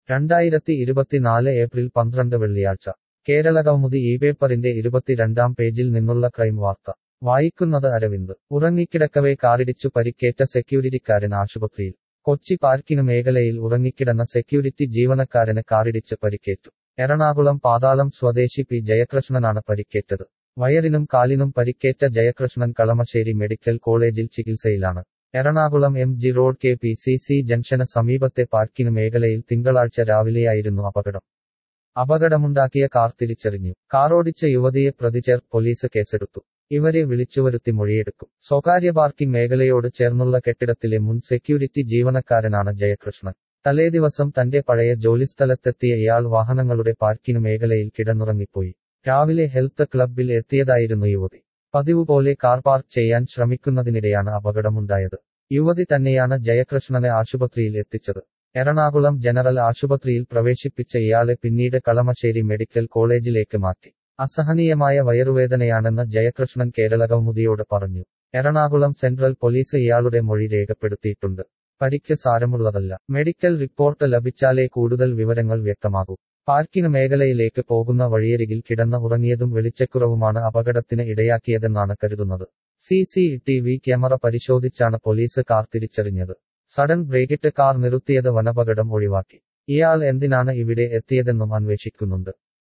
രണ്ടായിരത്തി ഇരുപത്തിനാല് ഏപ്രിൽ പന്ത്രണ്ട് വെള്ളിയാഴ്ച കേരളകൗമുദി ഈ പേപ്പറിന്റെ ഇരുപത്തിരണ്ടാം പേജിൽ നിന്നുള്ള ക്രൈം വാർത്ത വായിക്കുന്നത് അരവിന്ദ് ഉറങ്ങിക്കിടക്കവേ കാറിടിച്ചു പരിക്കേറ്റ സെക്യൂരിറ്റിക്കാരൻ ആശുപത്രിയിൽ കൊച്ചി പാർക്കിന് മേഖലയിൽ ഉറങ്ങിക്കിടന്ന സെക്യൂരിറ്റി ജീവനക്കാരന് കാറിടിച്ച് പരിക്കേറ്റു എറണാകുളം പാതാളം സ്വദേശി പി ജയകൃഷ്ണനാണ് പരിക്കേറ്റത് വയറിനും കാലിനും പരിക്കേറ്റ ജയകൃഷ്ണൻ കളമശ്ശേരി മെഡിക്കൽ കോളേജിൽ ചികിത്സയിലാണ് Ernakulam M G road K P C C ജംഗ്ഷന് സമീപത്തെ പാർക്കിന് മേഖലയിൽ തിങ്കളാഴ്ച രാവിലെയായിരുന്നു അപകടം അപകടമുണ്ടാക്കിയ കാർ തിരിച്ചറിഞ്ഞു കാറോടിച്ച യുവതിയെ പ്രതിചേർ പോലീസ് കേസെടുത്തു ഇവരെ വിളിച്ചുവരുത്തി മൊഴിയെടുക്കും സ്വകാര്യ പാർക്കിംഗ് മേഖലയോട് ചേർന്നുള്ള കെട്ടിടത്തിലെ മുൻ സെക്യൂരിറ്റി ജീവനക്കാരനാണ് ജയകൃഷ്ണൻ തലേദിവസം തന്റെ പഴയ ജോലിസ്ഥലത്തെത്തിയ ഇയാൾ വാഹനങ്ങളുടെ പാർക്കിംഗ് മേഖലയിൽ കിടന്നുറങ്ങിപ്പോയി രാവിലെ ഹെൽത്ത് ക്ലബ്ബിൽ എത്തിയതായിരുന്നു യുവതി പതിവ് പോലെ കാർ പാർക്ക് ചെയ്യാൻ ശ്രമിക്കുന്നതിനിടെയാണ് അപകടമുണ്ടായത് യുവതി തന്നെയാണ് ജയകൃഷ്ണനെ ആശുപത്രിയിൽ എത്തിച്ചത് എറണാകുളം ജനറൽ ആശുപത്രിയിൽ പ്രവേശിപ്പിച്ച ഇയാളെ പിന്നീട് കളമശ്ശേരി മെഡിക്കൽ കോളേജിലേക്ക് മാറ്റി അസഹനീയമായ വയറുവേദനയാണെന്ന് ജയകൃഷ്ണൻ കേരളകൗമുദിയോട് പറഞ്ഞു എറണാകുളം സെൻട്രൽ പോലീസ് ഇയാളുടെ മൊഴി രേഖപ്പെടുത്തിയിട്ടുണ്ട് പരിക്ക് സാരമുള്ളതല്ല മെഡിക്കൽ റിപ്പോർട്ട് ലഭിച്ചാലേ കൂടുതൽ വിവരങ്ങൾ വ്യക്തമാകൂ പാർക്കിന് മേഖലയിലേക്ക് പോകുന്ന വഴിയരികിൽ കിടന്ന ഉറങ്ങിയതും വെളിച്ചക്കുറവുമാണ് അപകടത്തിന് ഇടയാക്കിയതെന്നാണ് കരുതുന്നത് C C T V camera പരിശോധിച്ചാണ് പോലീസ് കാർ തിരിച്ചറിഞ്ഞത് സഡൻ ബ്രേക്കിട്ട് കാർ നിർത്തിയത് വനപകടം ഒഴിവാക്കി ഇയാൾ എന്തിനാണ് ഇവിടെ എത്തിയതെന്നും അന്വേഷിക്കുന്നുണ്ട്